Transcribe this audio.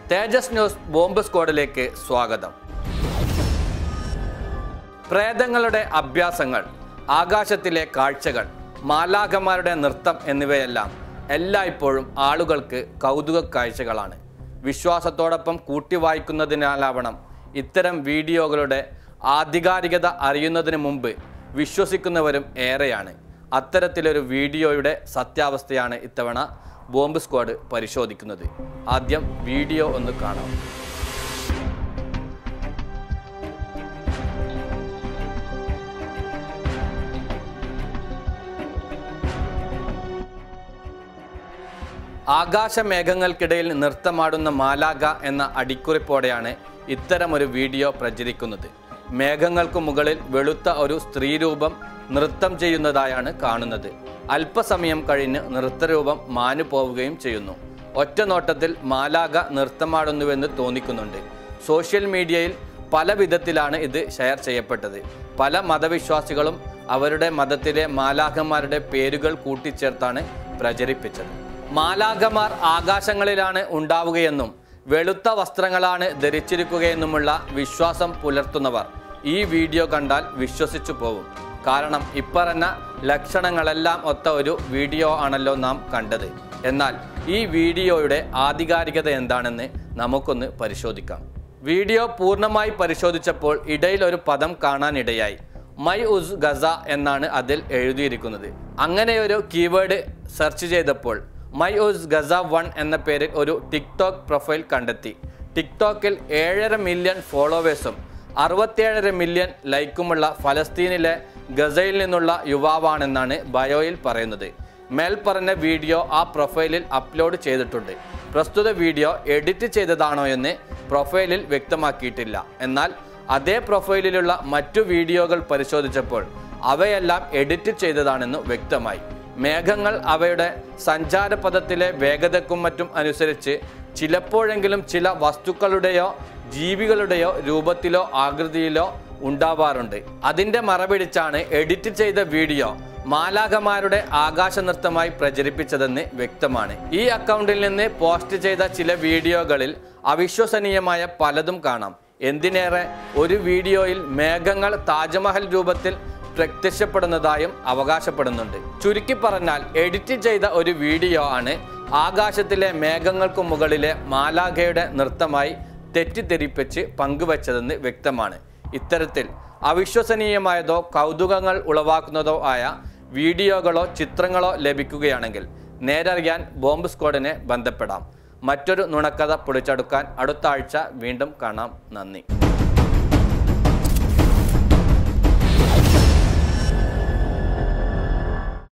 തേജസ് news bomb സ്ക്വാഡിലേക്ക് സ്വാഗതം പ്രേതങ്ങളുടെ അഭ്യാസങ്ങൾ ആകാശത്തിലെ കാഴ്ചകൾ മാലാഖമാരുടെ നൃത്തം എന്നിവയെല്ലാം എല്ലായ്പ്പോഴും ആളുകൾക്ക് കൗതുക കാഴ്ചകളാണ് വിശ്വാസത്തോടൊപ്പം കൂട്ടിവായിക്കുന്നതിനാലാവണം ഇത്തരം വീഡിയോകളുടെ ആധികാരികത അറിയുന്നതിന് മുമ്പ് വിശ്വസിക്കുന്നവരും ഏറെയാണ് അത്തരത്തിലൊരു വീഡിയോയുടെ സത്യാവസ്ഥയാണ് ഇത്തവണ ബോംബ് സ്ക്വാഡ് പരിശോധിക്കുന്നത് ആദ്യം വീഡിയോ ഒന്ന് കാണാം ആകാശമേഘങ്ങൾക്കിടയിൽ നൃത്തമാടുന്ന മാലാക എന്ന അടിക്കുറിപ്പോടെയാണ് ഇത്തരമൊരു വീഡിയോ പ്രചരിക്കുന്നത് മേഘങ്ങൾക്ക് മുകളിൽ വെളുത്ത ഒരു സ്ത്രീരൂപം നൃത്തം ചെയ്യുന്നതായാണ് കാണുന്നത് അല്പസമയം കഴിഞ്ഞ് നൃത്തരൂപം മാഞ്ഞു പോവുകയും ചെയ്യുന്നു ഒറ്റ നോട്ടത്തിൽ മാലാക നൃത്തമാടുന്നുവെന്ന് തോന്നിക്കുന്നുണ്ട് സോഷ്യൽ മീഡിയയിൽ പല വിധത്തിലാണ് ഇത് ഷെയർ ചെയ്യപ്പെട്ടത് പല മതവിശ്വാസികളും അവരുടെ മതത്തിലെ മാലാഖമാരുടെ പേരുകൾ കൂട്ടിച്ചേർത്താണ് പ്രചരിപ്പിച്ചത് മാലാഖമാർ ആകാശങ്ങളിലാണ് ഉണ്ടാവുകയെന്നും വെളുത്ത വസ്ത്രങ്ങളാണ് ധരിച്ചിരിക്കുകയെന്നുമുള്ള വിശ്വാസം പുലർത്തുന്നവർ ഈ വീഡിയോ കണ്ടാൽ വിശ്വസിച്ചു പോകും കാരണം ഇപ്പറഞ്ഞ ലക്ഷണങ്ങളെല്ലാം ഒത്ത ഒരു വീഡിയോ ആണല്ലോ നാം കണ്ടത് എന്നാൽ ഈ വീഡിയോയുടെ ആധികാരികത എന്താണെന്ന് നമുക്കൊന്ന് പരിശോധിക്കാം വീഡിയോ പൂർണ്ണമായി പരിശോധിച്ചപ്പോൾ ഇടയിൽ ഒരു പദം കാണാനിടയായി മൈ ഉസ് ഗസ എന്നാണ് അതിൽ എഴുതിയിരിക്കുന്നത് അങ്ങനെ ഒരു കീവേഡ് സെർച്ച് ചെയ്തപ്പോൾ മൈ ഉസ് ഗസ വൺ എന്ന പേരിൽ ഒരു ടിക്ടോക്ക് പ്രൊഫൈൽ കണ്ടെത്തി ടിക്ടോക്കിൽ ഏഴര മില്യൺ ഫോളോവേഴ്സും അറുപത്തിയേഴര മില്യൺ ലൈക്കുമുള്ള ഫലസ്തീനിലെ ഗസയിൽ നിന്നുള്ള യുവാവാണെന്നാണ് ബയോയിൽ പറയുന്നത് മേൽ പറഞ്ഞ വീഡിയോ ആ പ്രൊഫൈലിൽ അപ്ലോഡ് ചെയ്തിട്ടുണ്ട് പ്രസ്തുത വീഡിയോ എഡിറ്റ് ചെയ്തതാണോ എന്ന് പ്രൊഫൈലിൽ വ്യക്തമാക്കിയിട്ടില്ല എന്നാൽ അതേ പ്രൊഫൈലിലുള്ള മറ്റു വീഡിയോകൾ പരിശോധിച്ചപ്പോൾ അവയെല്ലാം എഡിറ്റ് ചെയ്തതാണെന്ന് വ്യക്തമായി മേഘങ്ങൾ അവയുടെ സഞ്ചാരപഥത്തിലെ വേഗതക്കും മറ്റും അനുസരിച്ച് ചിലപ്പോഴെങ്കിലും ചില വസ്തുക്കളുടെയോ ജീവികളുടെയോ രൂപത്തിലോ ആകൃതിയിലോ ഉണ്ടാവാറുണ്ട് അതിൻ്റെ മറപിടിച്ചാണ് എഡിറ്റ് ചെയ്ത വീഡിയോ മാലാഖമാരുടെ ആകാശ നൃത്തമായി പ്രചരിപ്പിച്ചതെന്ന് വ്യക്തമാണ് ഈ അക്കൗണ്ടിൽ നിന്ന് പോസ്റ്റ് ചെയ്ത ചില വീഡിയോകളിൽ അവിശ്വസനീയമായ പലതും കാണാം എന്തിനേറെ ഒരു വീഡിയോയിൽ മേഘങ്ങൾ താജ്മഹൽ രൂപത്തിൽ പ്രത്യക്ഷപ്പെടുന്നതായും അവകാശപ്പെടുന്നുണ്ട് ചുരുക്കി പറഞ്ഞാൽ എഡിറ്റ് ചെയ്ത ഒരു വീഡിയോ ആണ് ആകാശത്തിലെ മേഘങ്ങൾക്കു മുകളിലെ മാലാഖയുടെ നൃത്തമായി തെറ്റിദ്ധരിപ്പിച്ച് പങ്കുവച്ചതെന്ന് വ്യക്തമാണ് ഇത്തരത്തിൽ അവിശ്വസനീയമായതോ കൗതുകങ്ങൾ ഉളവാക്കുന്നതോ ആയ വീഡിയോകളോ ചിത്രങ്ങളോ ലഭിക്കുകയാണെങ്കിൽ നേരറിയാൻ ബോംബ് സ്ക്വാഡിനെ ബന്ധപ്പെടാം മറ്റൊരു നുണക്കഥ പൊളിച്ചെടുക്കാൻ അടുത്ത ആഴ്ച വീണ്ടും കാണാം നന്ദി